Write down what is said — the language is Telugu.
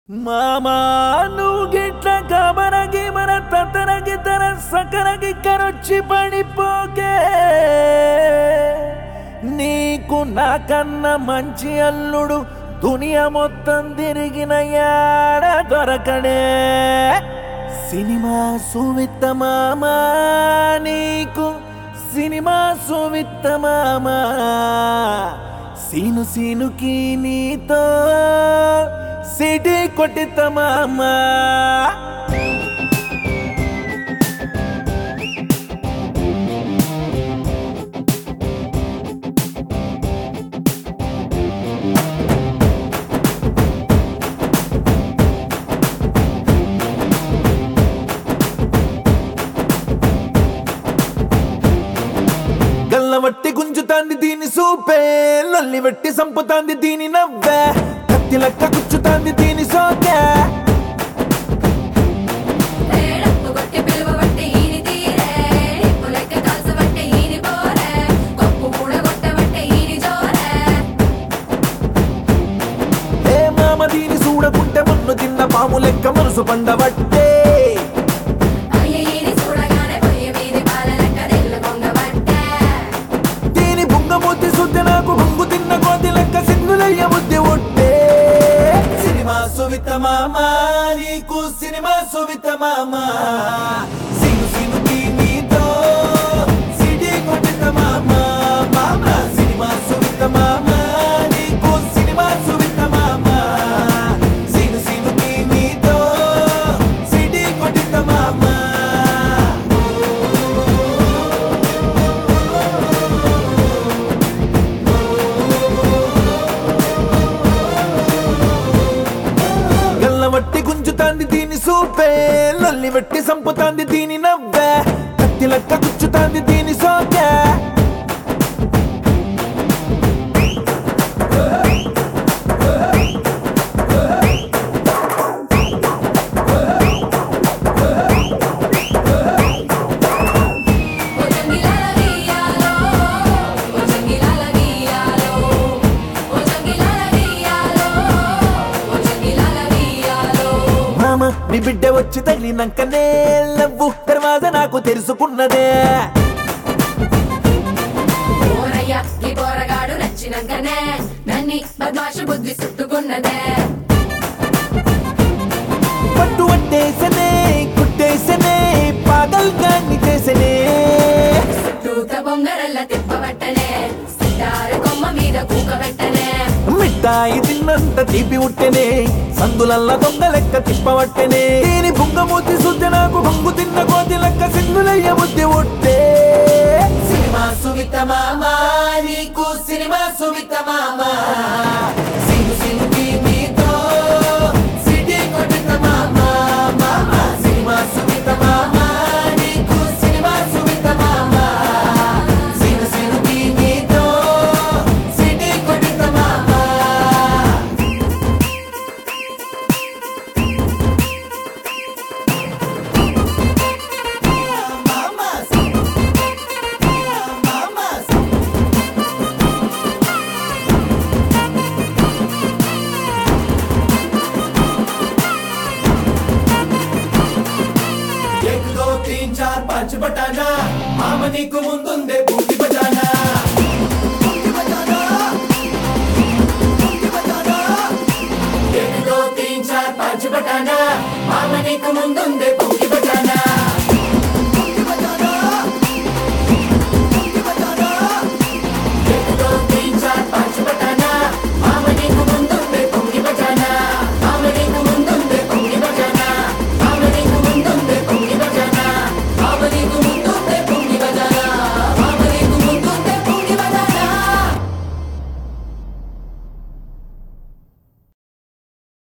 మామా నువ్వు గిట్ల గమనగి మన తతనగి తన సకనగి కరొచ్చి పడిపోకే నీకు నాకన్న మంచి అల్లుడు దునియా మొత్తం తిరిగిన యాడ దొరకడే సినిమా సువిత్త మామా నీకు సినిమా సువిత్త మామా సీను సీనుకి నీతో సిటీ కొట్టిత మామా గల్లవట్టి గుంజుతాంది దీని సూపే లొల్లి వెట్టి సంపుతాంది దీని నవ్వే కత్తి లెక్క గుచ్చుతాంది దీని సోకే తేడప్పు కొట్టి పిలువబట్టి ఈని తీరే నిప్పు లెక్క కాల్చబట్టే ఈని పోరే కొప్పు కూడగొట్టబట్టే ఈని జోరే ఏ మామ దీని చూడకుంటే మన్ను తిన్న పాము లెక్క మనసు పండబట్టే అయ్య ఈని చూడగానే పొయ్యి మీది పాల లెక్క తెల్ల పొంగబట్టే దీని బుంగమూతి శుద్ధి నాకు బొంగు తిన్న కోతి లెక్క సిగ్గులయ్య బుద్ధి ఒట్టే సినిమా సువిత మామ నీకు సినిమా సువిత మామ సిను సినుకి నీతో సిటీ కొట్టిత మామ మామ సినిమా సువిత మామ నీకు సినిమా సువిత మామ సిను సినుకి నీతో సిటీ కొట్టిత మామ గల్లవట్టి గుంజుతాంది దీని సూపే లొల్లి వెట్టి సంపుతాంది దీని నవ్వే కత్తి లెక్క గుచ్చుతాంది దీని సోకే ఓ జంగిలాల గీయాలో ఓ జంగిలాల గీయాలో ఓ జంగిలాల గీయాలో ఓ జంగిలాల గీయాలో మామ నీ బిడ్డ వచ్చి తగిలినాకనే లవ్వు దర్వాజ నాకు తెలుసుకున్నదే ఓరయ్య ఈ పోరగాడు నచ్చినంకనే నన్ని బద్మాషు బుద్ధి చుట్టుకున్నదే పట్టు పట్టేసనే కుట్టేసనే పాగల్ గాన్ని చేసనే చుట్టూత బొంగరల్ల తిప్పబట్టనే సితారు కొమ్మ మీద కూకబెట్టనే మిఠాయి తిన్నంత తీపి ఉట్టెనే సందులల్ల దొంగ లెక్క తిప్పవట్టెనే దీని బుంగమూతి శుద్ధి నాకు బొంగు తిన్న కోతి లెక్క సింగులయ్య బుద్ధి ఉట్టే సినిమా సువిత మామ నీకు సినిమా సువిత మామ సిను సినుకి నీతో సిటీ కొట్టిత మామ మామ సినిమా సువిత మామ నీకు సినిమా సువిత మామ సిను సినుకి నీతో సిటీ కొట్టిత మామ एक दो तीन चार पाँच बटाना मामा నీకు ముందుందే బూటి బజానా బూటి బజానా బూటి బజానా एक दो तीन चार पाँच बटाना मामा నీకు ముందుందే బూటి